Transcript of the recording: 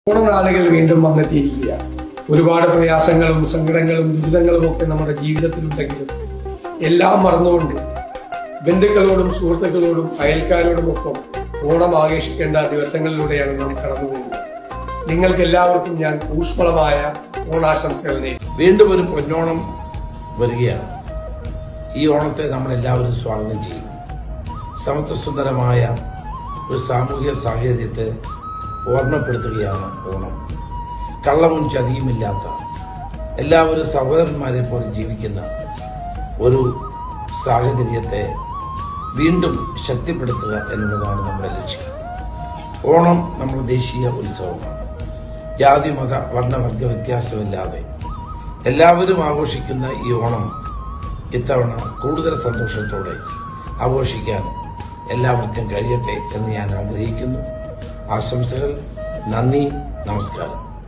ഓണനാളുകൾ വീണ്ടും വന്നെത്തിയിരിക്കുക ഒരുപാട് പ്രയാസങ്ങളും സങ്കടങ്ങളും ദുരിതങ്ങളും ഒക്കെ നമ്മുടെ ജീവിതത്തിലുണ്ടെങ്കിലും എല്ലാം മറന്നുകൊണ്ട് ബന്ധുക്കളോടും സുഹൃത്തുക്കളോടും അയൽക്കാരോടും ഒപ്പം ഓണം ആഘോഷിക്കേണ്ട ദിവസങ്ങളിലൂടെയാണ് നാം കടന്നു പോകുന്നത് നിങ്ങൾക്ക് എല്ലാവർക്കും ഞാൻ ഊഷ്മളമായ ഓണാശംസകൾ നേരുന്നു വീണ്ടും ഒരു പൊന്നോണം വരികയാണ് ഈ ഓണത്തെ നമ്മൾ എല്ലാവരും സ്വാഗതം ചെയ്യും സമത്വസുന്ദരമായ ഒരു സാമൂഹിക സാഹചര്യത്തെ ഓർമ്മപ്പെടുത്തുകയാണ് ഓണം കള്ളവും ചതിയുമില്ലാത്ത എല്ലാവരും സഹോദരന്മാരെ പോലെ ജീവിക്കുന്ന ഒരു സാഹചര്യത്തെ വീണ്ടും ശക്തിപ്പെടുത്തുക എന്നുള്ളതാണ് നമ്മുടെ ലക്ഷ്യം ഓണം നമ്മുടെ ദേശീയ ഉത്സവമാണ് ജാതി മത വർണ്ണവർഗ വ്യത്യാസമില്ലാതെ എല്ലാവരും ആഘോഷിക്കുന്ന ഈ ഓണം ഇത്തവണ കൂടുതൽ സന്തോഷത്തോടെ ആഘോഷിക്കാൻ എല്ലാവർക്കും കഴിയട്ടെ എന്ന് ഞാൻ ആഗ്രഹിക്കുന്നു ആശംസകൾ നന്ദി നമസ്കാരം